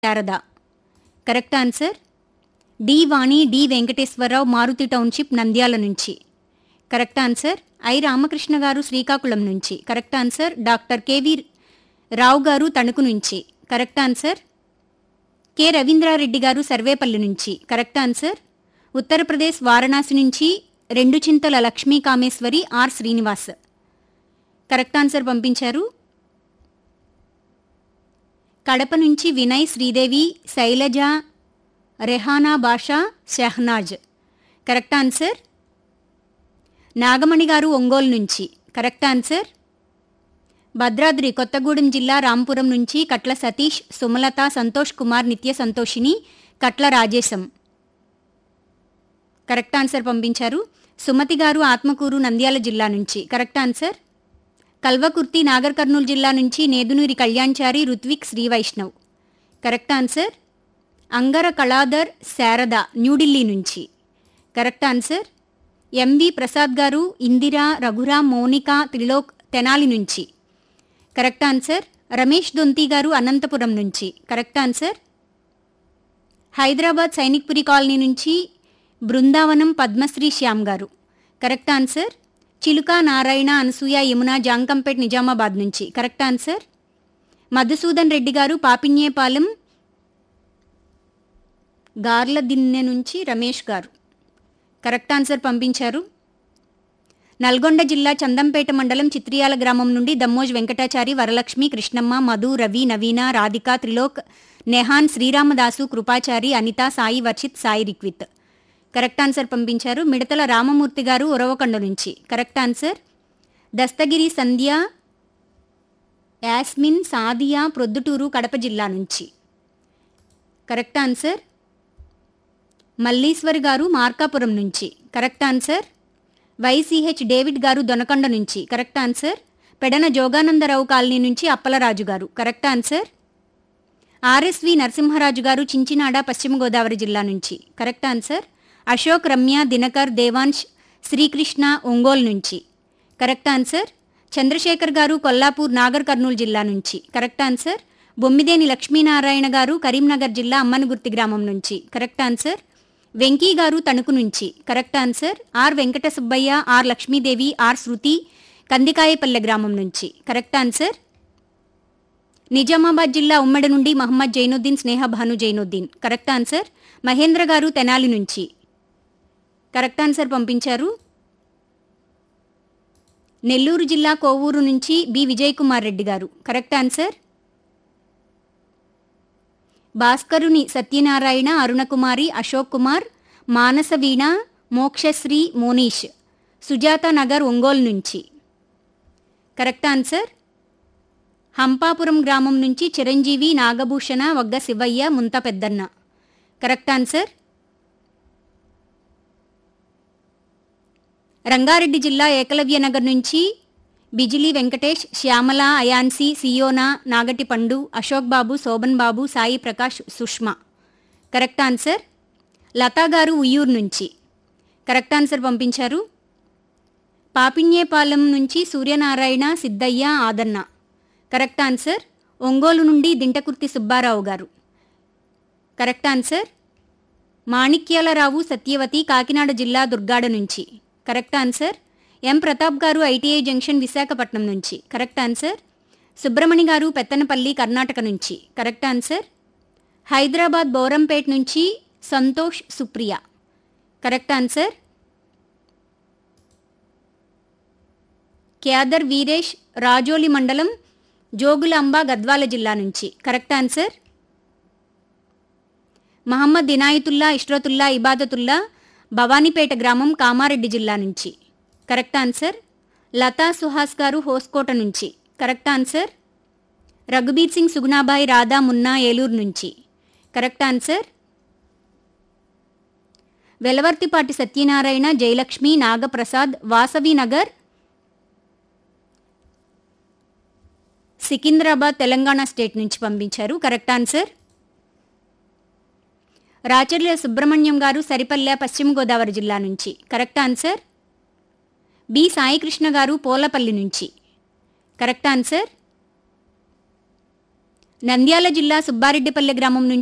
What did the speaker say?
Sharada correct answer D Vani D Venkateswara Rao Maruti township Nandyal నుంచి correct answer I Ramakrishna garu Srikakulam నుంచి correct answer doctor K V Rao garu Tanuku నుంచి correct answer K Ravindra Reddy గారు సర్వేపల్లి నుంచి కరెక్ట్ ఆన్సర్ ఉత్తరప్రదేశ్ వారణాసి నుంచి రెండు Chintala Lakshmi Kameswari R Srinivas correct answer పంపించారు కడప నుంచి వినయ్ శ్రీదేవి శైలజ రెహానా బాషా షెహనాజ్ కరెక్ట్ ఆన్సర్ నాగమణి గారు ఒంగోలు నుంచి కరెక్ట్ ఆన్సర్ భద్రాద్రి కొత్తగూడెం జిల్లా రాంపురం నుంచి కట్ల సతీష్ సుమలత సంతోష్ కుమార్ నిత్య సంతోషిని కట్ల రాజేశం కరెక్ట్ ఆన్సర్ పంపించారు సుమతి గారు ఆత్మకూరు నంద్యాల జిల్లా నుంచి correct answer Kalwakurthy Nagarkurnool జిల్లా నుంచి నేదునూరి కళ్యాణ్చారి రుత్విక్ శ్రీ వైష్ణవ్ కరెక్ట్ ఆన్సర్ అంగర కళాధర్ శారద న్యూఢిల్లీ నుంచి కరెక్ట్ ఆన్సర్ ఎంవి ప్రసాద్ గారు ఇందిరా రఘురామ్ మౌనిక త్రిలోక్ తెనాలి నుంచి కరెక్ట్ ఆన్సర్ రమేష్ దొంతి గారు అనంతపురం నుంచి correct answer Hyderabad Sainikpuri colony నుంచి బృందావనం పద్మశ్రీ శ్యామ్ గారు కరెక్ట్ ఆన్సర్ చిలుక నారాయణ అనసూయ యమున జాంకంపేట్ నిజామాబాద్ నుంచి కరెక్ట్ ఆన్సర్ మధుసూదన్ రెడ్డి గారు పాపిన్యేపాలెం గార్ల దిన్నె నుంచి రమేష్ గారు కరెక్ట్ ఆన్సర్ పంపించారు నల్గొండ జిల్లా చందంపేట మండలం చిత్రియాల గ్రామం నుండి దమ్మోజ్ వెంకటాచారి వరలక్ష్మి కృష్ణమ్మ మధు రవి నవీన రాధిక త్రిలోక్ నెహాన్ శ్రీరామదాసు కృపాచారి అనిత సాయి వర్షిత్ సాయి రిక్విత్ కరెక్ట్ ఆన్సర్ పంపించారు మిడతల రామమూర్తి గారు ఉరవకొండ నుంచి కరెక్ట్ ఆన్సర్ దస్తగిరి సంధ్య యాస్మిన్ సాదియా ప్రొద్దుటూరు కడప జిల్లా నుంచి కరెక్ట్ ఆన్సర్ మల్లీశ్వరి గారు మార్కాపురం నుంచి correct answer YCH David garu Donakonda నుంచి correct answer Pedana Joganandarao colony నుంచి అప్పలరాజు గారు కరెక్ట్ ఆన్సర్ ఆర్ఎస్వి నరసింహరాజు గారు చించినాడ పశ్చిమ గోదావరి జిల్లా నుంచి కరెక్ట్ ఆన్సర్ అశోక్ రమ్య దినకర్ దేవాంశ్ శ్రీకృష్ణ ఒంగోలు నుంచి కరెక్ట్ ఆన్సర్ చంద్రశేఖర్ గారు కొల్లాపూర్ నాగర్ కర్నూలు జిల్లా నుంచి కరెక్ట్ ఆన్సర్ బొమ్మిదేని లక్ష్మీనారాయణ గారు కరీంనగర్ జిల్లా అమ్మనగుర్తి గ్రామం నుంచి కరెక్ట్ ఆన్సర్ వెంకీ గారు తణుకు నుంచి correct answer R Venkata Subbaiah R Lakshmidevi R Shruti Kandikayapalle గ్రామం నుంచి కరెక్ట్ ఆన్సర్ నిజామాబాద్ జిల్లా ఉమ్మడి నుండి మహమ్మద్ జైనుద్దీన్ స్నేహ భాను జైనుద్దీన్ కరెక్ట్ ఆన్సర్ మహేంద్ర గారు తెనాలి నుంచి కరెక్ట్ ఆన్సర్ పంపించారు నెల్లూరు జిల్లా కోవూరు నుంచి B Vijay Kumar Reddy garu correct answer Bhaskaruni Satyanarayana Arunakumari Ashok Kumar Manasaveena Mokshasri Monish Sujatha Nagar Ongole నుంచి కరెక్ట్ ఆన్సర్ హంపాపురం గ్రామం నుంచి చిరంజీవి నాగభూషణ వగ్గ శివయ్య ముంత పెద్దన్న కరెక్ట్ ఆన్సర్ రంగారెడ్డి జిల్లా ఏకలవ్య నగర్ నుంచి బిజిలీ వెంకటేష్ శ్యామల అయాన్సి సియోనా నాగటి పండు అశోక్ బాబు శోభన్ బాబు సాయి ప్రకాష్ సుష్మా కరెక్ట్ ఆన్సర్ లతా గారు ఉయ్యూరు నుంచి కరెక్ట్ ఆన్సర్ పంపించారు పాపిన్యేపాలెం నుంచి సూర్యనారాయణ సిద్ధయ్య ఆదన్న కరెక్ట్ ఆన్సర్ ఒంగోలు నుండి దింటకుర్తి సుబ్బారావు గారు కరెక్ట్ ఆన్సర్ మాణిక్యాలరావు సత్యవతి కాకినాడ జిల్లా దుర్గాడ నుంచి కరెక్ట్ ఆన్సర్ ఎం ప్రతాప్ గారు ఐటీఐ జంక్షన్ విశాఖపట్నం నుంచి కరెక్ట్ ఆన్సర్ సుబ్రమణి గారు పెత్తనపల్లి కర్ణాటక నుంచి కరెక్ట్ ఆన్సర్ హైదరాబాద్ బౌరంపేట్ నుంచి సంతోష్ సుప్రియ కరెక్ట్ ఆన్సర్ క్యాదర్ వీరేష్ రాజోలి మండలం జోగులాంబ గద్వాల జిల్లా నుంచి కరెక్ట్ ఆన్సర్ మహమ్మద్ ఇనాయతుల్లా ఇష్రతుల్లా ఇబాదతుల్లా భవానీపేట గ్రామం కామారెడ్డి జిల్లా నుంచి కరెక్ట్ ఆన్సర్ లతా సుహాస్ గారు హోస్కోట నుంచి కరెక్ట్ ఆన్సర్ రఘుబీర్ సింగ్ సుగుణాబాయి రాధా మున్నా ఏలూరు నుంచి correct answer Velavarthipati Satyanarayana Jayalakshmi Nagaprasad Vasavi Nagar Secunderabad Telangana state నుంచి పంపించారు కరెక్ట్ ఆన్సర్ రాచర్ల సుబ్రహ్మణ్యం గారు సరిపల్లె పశ్చిమ గోదావరి జిల్లా నుంచి కరెక్ట్ ఆన్సర్ బి సాయికృష్ణ గారు పోలపల్లి నుంచి కరెక్ట్ ఆన్సర్ నంద్యాల జిల్లా సుబ్బారెడ్డిపల్లె గ్రామం నుంచి